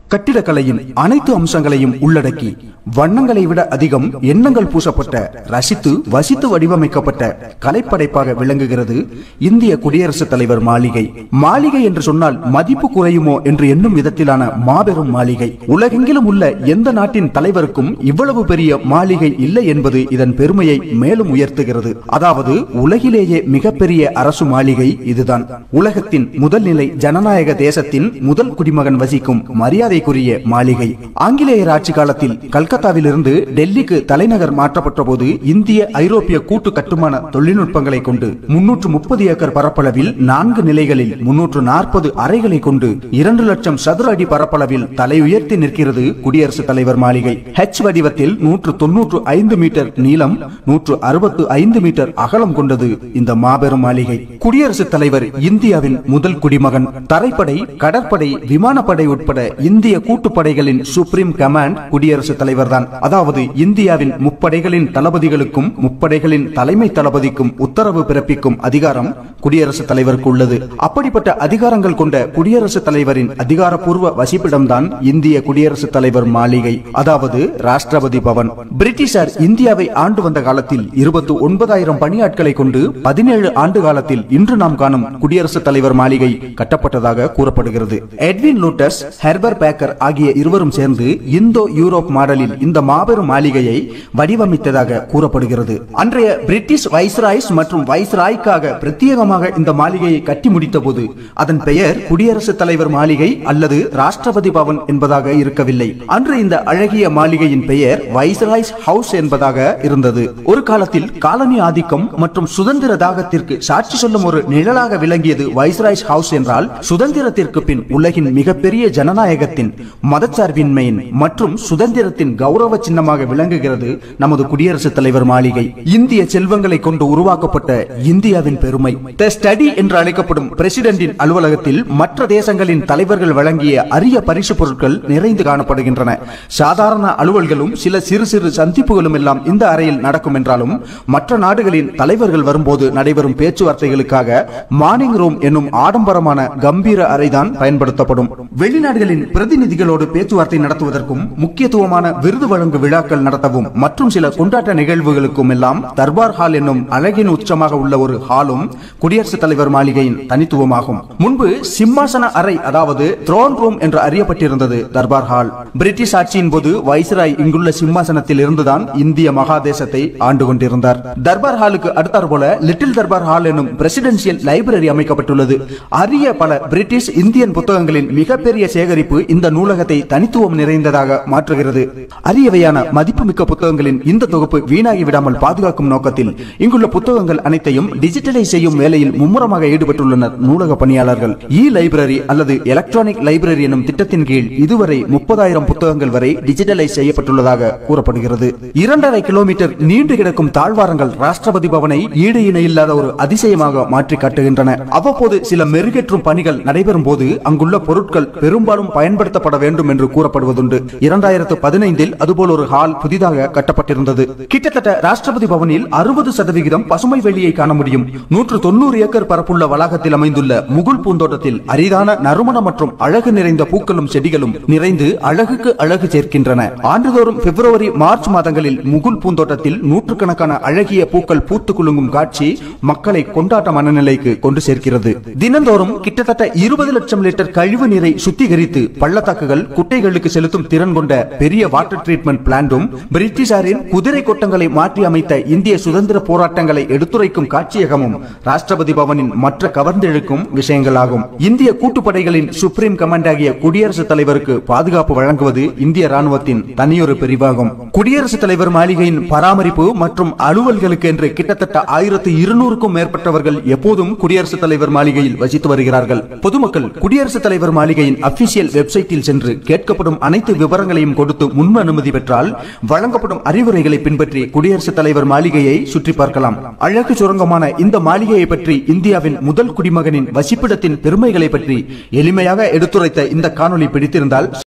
கட்டிடக்கலையின் அனைத்து அம்சங்களையும் உள்ளடக்கி வண்ணங்களை விட அதிகம் எண்ணங்கள் பூசப்பட்ட ரசித்து வசித்து வடிவமைக்கப்பட்ட கலைப்படைப்பாக விளங்குகிறது இந்திய குடியரசுத் தலைவர் மாளிகை மாளிகை என்று சொன்னால் மதிப்பு குறையுமோ என்று எண்ணும் விதத்திலான மாபெரும் மாளிகை உலகெங்கிலும் உள்ள எந்த நாட்டின் தலைவருக்கும் இவ்வளவு பெரிய மாளிகை இல்லை என்பது இதன் பெருமையை மேலும் உயர்த்துகிறது அதாவது உலகிலேயே மிகப்பெரிய அரசு மாளிகை இதுதான் உலகத்தின் முதல் நிலை ஜனநாயக தேசத்தின் முதல் குடிமகன் வசிக்கும் மரியாதைக்குரிய மாளிகை ஆங்கிலேயர் ஆட்சி காலத்தில் கல்கத்தாவிலிருந்து டெல்லிக்கு தலைநகர் மாற்றப்பட்ட போது இந்திய ஐரோப்பிய கூட்டு கட்டுமான தொழில்நுட்பங்களை கொண்டு முன்னூற்று முப்பது ஏக்கர் பரப்பளவில் நான்கு நிலைகளில் முன்னூற்று நாற்பது அறைகளை கொண்டு இரண்டு லட்சம் சதுர அடி பரப்பளவில் தலை உயர்த்தி நிற்கிறது குடியரசுத் தலைவர் மாளிகை ஹெச் வடிவத்தில் நூற்று தொன்னூற்று ஐந்து மீட்டர் நீளம் நூற்று அறுபத்து ஐந்து மீட்டர் அகலம் கொண்டது இந்த மாபெரும் மாளிகை குடியரசுத் தலைவர் இந்தியாவின் முதல் குடிமகன் தரைப்படை கடற்படை விமானப்படை உட்பட இந்திய கூட்டுப்படைகளின் சுப்ரீம் கமாண்ட் குடியரசுத் தலைவர்தான் அதாவது இந்தியாவின் முப்படைகளின் தளபதிகளுக்கும் முப்படைகளின் தலைமை தளபதிக்கும் உத்தரவு பிறப்பிக்கும் அதிகாரம் குடியரசுத் தலைவருக்கு உள்ளது அப்படிப்பட்ட அதிகாரங்கள் கொண்ட குடியரசுத் தலைவரின் அதிகாரப்பூர்வ வசிப்பிடம்தான் இந்திய குடியரசுத் தலைவர் மாளிகை அதாவது ராஷ்டிரபதி பவன் பிரிட்டிஷார் இந்தியாவை ஆண்டு வந்த காலத்தில் இருபத்தி ஒன்பதாயிரம் பணியாட்களை கொண்டு பதினேழு ஆண்டு காலத்தில் இன்று நாம் காணும் குடியரசுத் தலைவர் மாளிகை கட்டப்பட்டதாக கூறப்படுகிறது எட்வின் லூட்டஸ் ஹெர்பர் பேக்கர் ஆகிய இருவரும் சேர்ந்து இந்தோ யூரோப் மாடலில் இந்த மாபெரும் மாளிகையை வடிவமைத்ததாக கூறப்படுகிறது அன்றைய பிரிட்டிஷ் வைஸ்ராய்ஸ் மற்றும் வைஸ்ராய்க்காக பிரத்யேகமாக இந்த மாளிகையை கட்டி முடித்த போது அதன் பெயர் குடியரசுத் தலைவர் மாளிகை அல்லது ராஷ்டிரபதி பவன் என்பதாக இருக்கவில்லை அன்று இந்த அழகிய மாளிகையின் பெயர் வைஸ்ராய்ஸ் ஹவுஸ் என்பதாக இருந்தது ஒரு காலத்தில் காலனி ஆதிக்கம் மற்றும் சுதந்திர தாகத்திற்கு சாட்சி சொல்லும் ஒரு நிழலாக விளங்கியது வைஸ்ராய்ஸ் ஹவுஸ் என்றால் சுதந்திரத்திற்கு பின் உலகின் மிகப்பெரிய ஜனநாயகத்தின் மதச்சார்பின்மையின் மற்றும் சுதந்திரத்தின் கௌரவ சின்னமாக விளங்குகிறது நமது குடியரசுத் தலைவர் மாளிகை இந்திய செல்வங்களை கொண்டு உருவாக்கப்பட்ட இந்தியாவின் பெருமை த ஸ்டடி என்று அழைக்கப்படும் பிரசிடென்டின் அலுவலகத்தில் மற்ற தேசங்களின் தலைவர்கள் வழங்கிய அரிய பரிசு பொருட்கள் நிறைந்து காணப்படுகின்றன சாதாரண அலுவல்களும் சில சிறு சிறு சந்திப்புகளும் எல்லாம் இந்த அறையில் நடக்கும் என்றாலும் மற்ற நாடுகளின் தலைவர்கள் வரும்போது நடைபெறும் பேச்சுவார்த்தைகளுக்காக மார்னிங் ரூம் என்னும் ஆடம்பரமான கம்பீர அறைதான் பயன்படுத்தப்படும் வெளிநாடுகளின் பிரதிநிதிகளோடு பேச்சுவார்த்தை நடத்துவதற்கும் முக்கியத்துவமான விருது வழங்கும் விழாக்கள் நடத்தவும் மற்றும் சில கொண்டாட்ட நிகழ்வுகளுக்கும் எல்லாம் தர்பார் ஹால் என்னும் அழகின் உச்சமாக உள்ள ஒரு ஹாலும் குடியரசுத் தலைவர் மாளிகையின் தனித்துவமாகும் முன்பு சிம்மாசன அறை அதாவது த்ரோன் ரூம் என்று அறியப்பட்டிருந்தது தர்பார் ஹால் பிரிட்டிஷ் ஆட்சியின் போது வைஸ்ராய் இங்குள்ள சிம்மாசனத்தில் இருந்துதான் இந்திய மகாதேசத்தை ஆண்டு கொண்டிருந்தார் தர்பார் ஹாலுக்கு அடுத்தார் போல லிட்டில் தர்பார் ஹால் என்னும் பிரசிடென்சியல் லைப்ரரி அமைக்கப்பட்டுள்ளது அரிய பல பிரிட்டிஷ் இந்தியன் புத்தகங்களின் மிகப்பெரிய சேகரிப்பு இந்த நூலகத்தை தனித்துவம் நிறைந்ததாக மாற்றுகிறது அரியவையான மதிப்புமிக்க புத்தகங்களின் இந்த தொகுப்பு வீணாகி விடாமல் பாதுகாக்கும் நோக்கத்தில் இங்குள்ள புத்தகங்கள் அனைத்தையும் டிஜிட்டலைஸ் செய்யும் வேலையில் மும்முரமாக ஈடுபட்டுள்ளனர் நூலக பணியாளர்கள் இ லைப்ரரி அல்லது எலக்ட்ரானிக் லைப்ரரி எனும் திட்டத்தின் கீழ் இதுவரை முப்பதாயிரம் புத்தகங்கள் வரை டிஜிட்டலைஸ் செய்யப்பட்டுள்ளதாக கூறப்படுகிறது இரண்டரை கிலோமீட்டர் நீண்டு கிடக்கும் தாழ்வாரங்கள் ராஷ்டிரபதி பவனை ஈடு இணை இல்லாத ஒரு அதிசயமாக மாற்றி காட்டுகின்றன அவ்வப்போது சில மெருகேற்றும் பணிகள் நடைபெறும் போது அங்குள்ள பொருட்கள் பெரும்பாலும் பயன்படுத்தப்பட வேண்டும் என்று கூறப்படுவதுண்டு இரண்டாயிரத்து பதினைந்தில் அதுபோல் ஒரு ஹால் புதிதாக கட்டப்பட்டிருந்தது கிட்டத்தட்ட ராஷ்டிரபதி பவனில் அறுபது சதவிகிதம் பசுமை வெளியை காண முடியும் நூற்று தொண்ணூறு ஏக்கர் பரப்புள்ள வளாகத்தில் அமைந்துள்ள முகுல் பூந்தோட்டத்தில் அரிதான நறுமணம் மற்றும் அழகு நிறைந்த பூக்களும் செடிகளும் நிறைந்து அழகுக்கு அழகு சேர்க்கின்றன ஆண்டுதோறும் பிப்ரவரி மார்ச் மாதங்களில் முகுல் பூந்தோட்டத்தில் நூற்றுக்கணக்கான அழகிய பூக்கள் பூத்து குலுங்கும் காட்சி மக்களை கொண்டாட்ட மனநிலைக்கு கொண்டு சேர்க்கிறது தினந்தோறும் கிட்டத்தட்ட இருபது லட்சம் லிட்டர் கழிவு நீரை சுத்திகரித்து பள்ளத்தாக்குகள் குட்டைகளுக்கு செலுத்தும் திறன் கொண்ட பெரிய வாட்டர் ட்ரீட்மெண்ட் பிளான்டும் பிரிட்டிஷாரின் குதிரை கொட்டங்களை மாற்றி அமைத்த இந்திய சுதந்திர போராட்டங்களை எடுத்துரைக்கும் காட்சியகமும் ராஷ்டிரபதி பவனின் மற்ற கவர்ந்தெழுக்கும் விஷயங்களாகும் இந்திய கூட்டுப்படைகளின் சுப்ரீம் கமாண்ட் ஆகிய குடியரசுத் தலைவருக்கு பாதுகாப்பு வழங்குவது இந்திய ராணுவத்தின் தனியொரு பிரிவாகும் குடியரசுத் தலைவர் மாளிகையின் பராமரிப்பு மற்றும் அலுவல்களுக்கு என்று கிட்டத்தட்ட ஆயிரத்து இருநூறுக்கும் மேற்பட்டவர்கள் எப்போதும் குடியரசுத் தலைவர் மாளிகையில் வசித்து வருகிறார்கள் பொதுமக்கள் குடியரசுத் தலைவர் மாளிகையின் அபிஷியல் வெப்சைட்டில் சென்று கேட்கப்படும் அனைத்து விவரங்களையும் கொடுத்து முன் அனுமதி பெற்றால் வழங்கப்படும் அறிவுரைகளை பின்பற்றி குடியரசுத் தலைவர் மாளிகையை சுற்றி பார்க்கலாம் அழகு சுரங்கமான இந்த மாளிகையை பற்றி இந்தியாவின் முதல் குடிமகனின் வசிப்பிடத்தின் பெருமைகளை பற்றி எளிமையாக எடுத்துரைத்த இந்த காணொளி பிடித்திருந்தால்